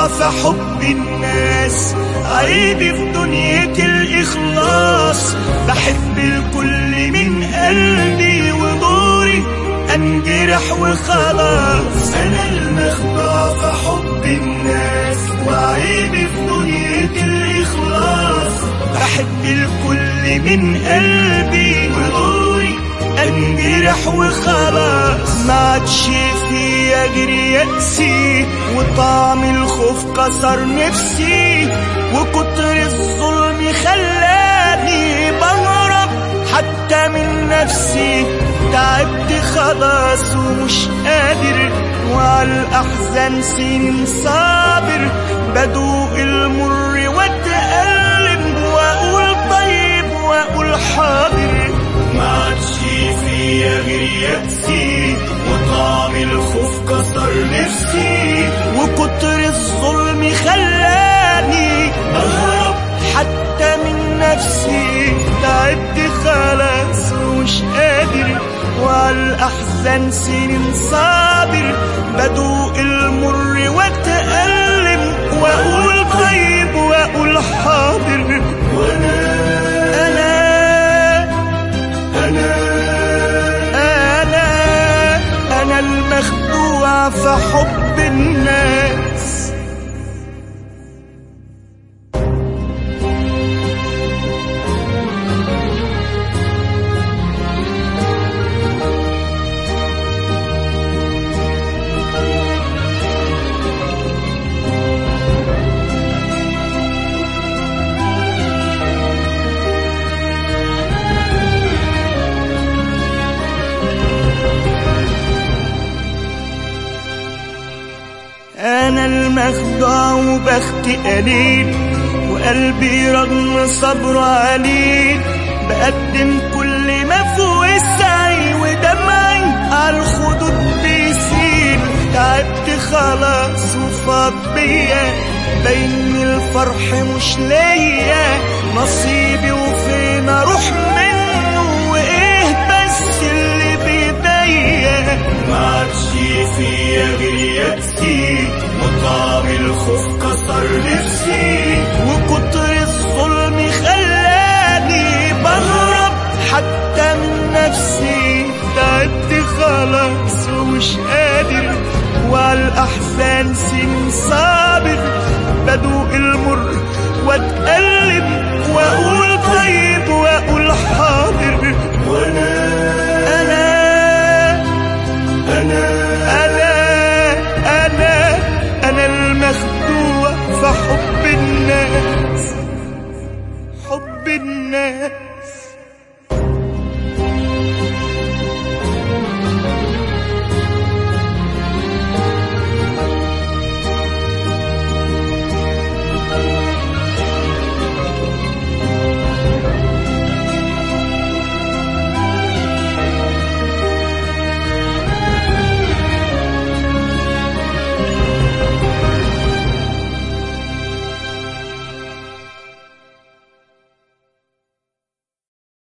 المخدوع في حب الناس عيبي في دنيا الإخلاص بحب الكل من قلبي ودوري انجرح وخلاص انا المخدوع في حب الناس وعيبي في دنيا الاخلاص بحب الكل من قلبي ودوري انجرح وخلاص ما عادش فيا غير يأسي وطعم الخوف كسر نفسي وكتر الظلم خلاني بهرب حتى من نفسي تعبت خلاص ومش قادر وعلى الأحزان سنين صابر بدوق المر واتألم وأقول طيب وأقول حاضر ما عادش فيا غير يأسي وطعم الخوف كسر نفسي وكتر الظلم خلاني أهرب حتى من نفسي تعبت خلاص ومش قادر وعلى الأحزان سنين صابر بدوق المر واتألم وأقول طيب وأقول حاضر وأنا أنا أنا أنا أنا المخدوع في حب الناس أنا المخدوع وبختي قليل وقلبي رغم صبره عليل بقدم كل ما في وسعي ودمعي على الخدود بيسيل تعبت خلاص وفاض بيا بين الفرح مش ليا نصيبي وفين اروح منه وايه بس اللي بيديا ما عادش فيا غير يأسي وطعم الخوف كسر نفسي وكتر الظلم خلاني بهرب حتى من نفسي تعبت خلاص ومش قادر وعلى الأحزان سنين صابر بدوق المر واتقلب واقول طيب واقول حاضر وانا انا انا انا انا انا المخدوع في حب الناس حب الناس